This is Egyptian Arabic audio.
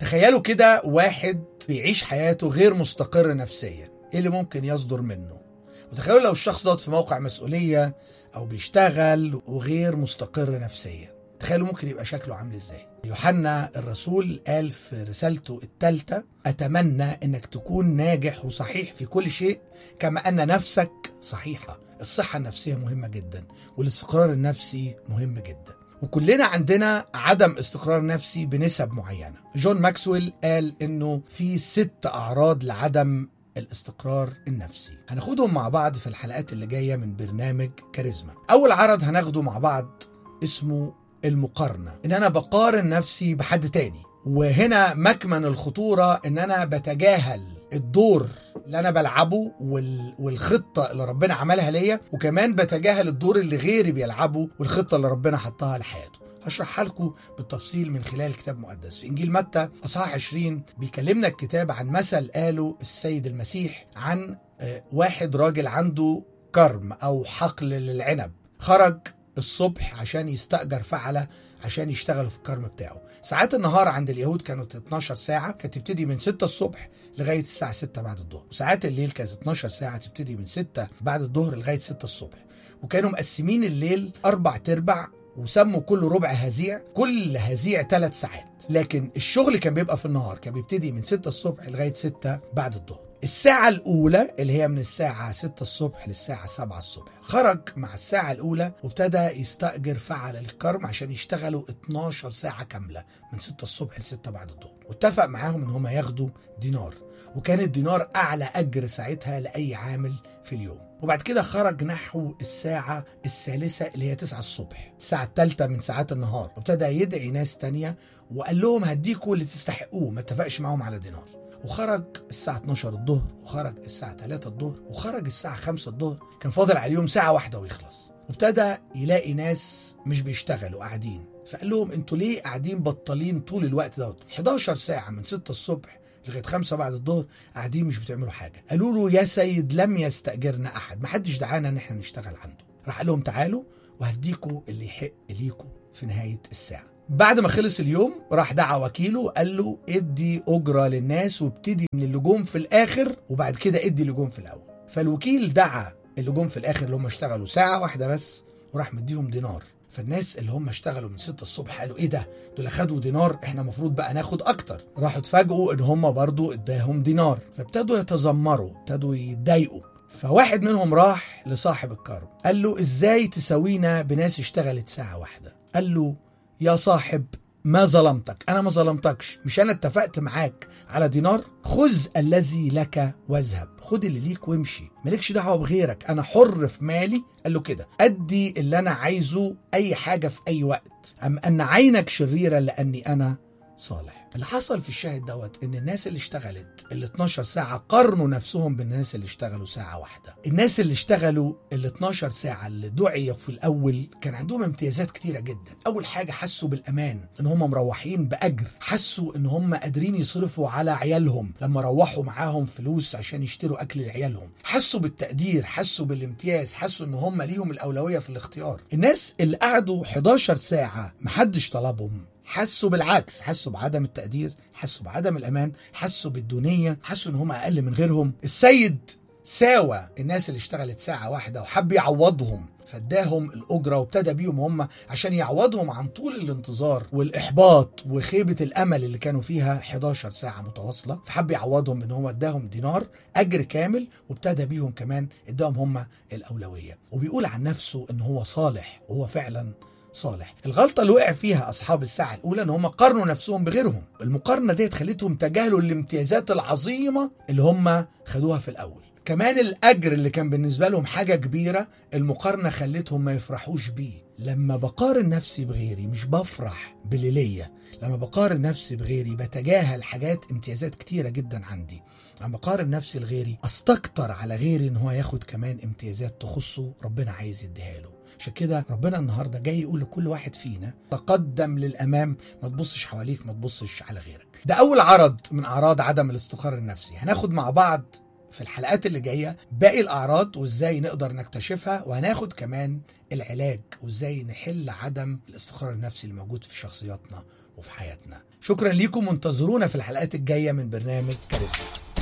تخيلوا كده واحد بيعيش حياته غير مستقر نفسيا ايه اللي ممكن يصدر منه وتخيلوا لو الشخص دوت في موقع مسؤولية او بيشتغل وغير مستقر نفسيا تخيلوا ممكن يبقى شكله عامل ازاي يوحنا الرسول قال في رسالته الثالثة أتمنى أنك تكون ناجح وصحيح في كل شيء كما أن نفسك صحيحة الصحة النفسية مهمة جدا والاستقرار النفسي مهم جدا وكلنا عندنا عدم استقرار نفسي بنسب معينة جون ماكسويل قال انه في ست اعراض لعدم الاستقرار النفسي هناخدهم مع بعض في الحلقات اللي جاية من برنامج كاريزما اول عرض هناخده مع بعض اسمه المقارنة ان انا بقارن نفسي بحد تاني وهنا مكمن الخطورة ان انا بتجاهل الدور اللي انا بلعبه وال... والخطه اللي ربنا عملها ليا وكمان بتجاهل الدور اللي غيري بيلعبه والخطه اللي ربنا حطها لحياته هشرحها لكم بالتفصيل من خلال كتاب مقدس في انجيل متى اصحاح 20 بيكلمنا الكتاب عن مثل قاله السيد المسيح عن واحد راجل عنده كرم او حقل للعنب خرج الصبح عشان يستأجر فعلة عشان يشتغلوا في الكرم بتاعه ساعات النهار عند اليهود كانت 12 ساعة كانت تبتدي من 6 الصبح لغاية الساعة 6 بعد الظهر وساعات الليل كانت 12 ساعة تبتدي من 6 بعد الظهر لغاية 6 الصبح وكانوا مقسمين الليل أربع تربع وسموا كل ربع هزيع كل هزيع ثلاث ساعات لكن الشغل كان بيبقى في النهار كان بيبتدي من 6 الصبح لغاية 6 بعد الظهر الساعة الأولى اللي هي من الساعة 6 الصبح للساعة 7 الصبح خرج مع الساعة الأولى وابتدى يستأجر فعل الكرم عشان يشتغلوا 12 ساعة كاملة من 6 الصبح ل 6 بعد الظهر واتفق معاهم ان هم ياخدوا دينار وكان الدينار أعلى أجر ساعتها لأي عامل في اليوم وبعد كده خرج نحو الساعة الثالثة اللي هي 9 الصبح الساعة الثالثة من ساعات النهار وابتدى يدعي ناس تانية وقال لهم هديكوا اللي تستحقوه ما اتفقش معاهم على دينار وخرج الساعة 12 الظهر وخرج الساعة 3 الظهر وخرج الساعة 5 الظهر كان فاضل على اليوم ساعة واحدة ويخلص وابتدى يلاقي ناس مش بيشتغلوا قاعدين فقال لهم انتوا ليه قاعدين بطالين طول الوقت دوت 11 ساعة من 6 الصبح لغايه خمسة بعد الظهر قاعدين مش بتعملوا حاجه قالوا له يا سيد لم يستاجرنا احد ما حدش دعانا ان احنا نشتغل عنده راح قال لهم تعالوا وهديكوا اللي يحق ليكوا في نهايه الساعه بعد ما خلص اليوم راح دعا وكيله وقال له ادي اجره للناس وابتدي من اللي جم في الاخر وبعد كده ادي اللي جم في الاول فالوكيل دعا اللي جم في الاخر اللي هم اشتغلوا ساعه واحده بس وراح مديهم دينار فالناس اللي هم اشتغلوا من 6 الصبح قالوا ايه ده دول خدوا دينار احنا المفروض بقى ناخد اكتر راحوا اتفاجئوا ان هم برضو اداهم دينار فابتدوا يتذمروا ابتدوا يتضايقوا فواحد منهم راح لصاحب الكرم قال له ازاي تساوينا بناس اشتغلت ساعة واحدة قال له يا صاحب ما ظلمتك انا ما ظلمتكش مش انا اتفقت معاك على دينار خذ الذي لك واذهب خد اللي ليك وامشي مالكش دعوه بغيرك انا حر في مالي قال له كده ادي اللي انا عايزه اي حاجه في اي وقت ام ان عينك شريره لاني انا صالح اللي حصل في الشاهد دوت ان الناس اللي اشتغلت ال 12 ساعه قارنوا نفسهم بالناس اللي اشتغلوا ساعه واحده الناس اللي اشتغلوا ال 12 ساعه اللي دعي في الاول كان عندهم امتيازات كتيره جدا اول حاجه حسوا بالامان ان هم مروحين باجر حسوا ان هم قادرين يصرفوا على عيالهم لما روحوا معاهم فلوس عشان يشتروا اكل لعيالهم حسوا بالتقدير حسوا بالامتياز حسوا ان هم ليهم الاولويه في الاختيار الناس اللي قعدوا 11 ساعه محدش طلبهم حسوا بالعكس حسوا بعدم التقدير حسوا بعدم الامان حسوا بالدونيه حسوا ان هم اقل من غيرهم السيد ساوى الناس اللي اشتغلت ساعه واحده وحب يعوضهم فاداهم الاجره وابتدى بيهم هم عشان يعوضهم عن طول الانتظار والاحباط وخيبه الامل اللي كانوا فيها 11 ساعه متواصله فحب يعوضهم ان هو اداهم دينار اجر كامل وابتدى بيهم كمان اداهم هم الاولويه وبيقول عن نفسه ان هو صالح وهو فعلا صالح الغلطه اللي وقع فيها اصحاب الساعه الاولى ان هم قارنوا نفسهم بغيرهم المقارنه ديت خلتهم تجاهلوا الامتيازات العظيمه اللي هم خدوها في الاول كمان الاجر اللي كان بالنسبه لهم حاجه كبيره المقارنه خلتهم ما يفرحوش بيه لما بقارن نفسي بغيري مش بفرح باللي ليا لما بقارن نفسي بغيري بتجاهل حاجات امتيازات كتيره جدا عندي لما بقارن نفسي لغيري استكتر على غيري ان هو ياخد كمان امتيازات تخصه ربنا عايز يديها له عشان كده ربنا النهارده جاي يقول لكل واحد فينا تقدم للامام ما تبصش حواليك ما تبصش على غيرك ده اول عرض من اعراض عدم الاستقرار النفسي هناخد مع بعض في الحلقات اللي جايه باقي الاعراض وازاي نقدر نكتشفها وهناخد كمان العلاج وازاي نحل عدم الاستقرار النفسي اللي موجود في شخصياتنا وفي حياتنا شكرا ليكم وانتظرونا في الحلقات الجاية من برنامج كاريزما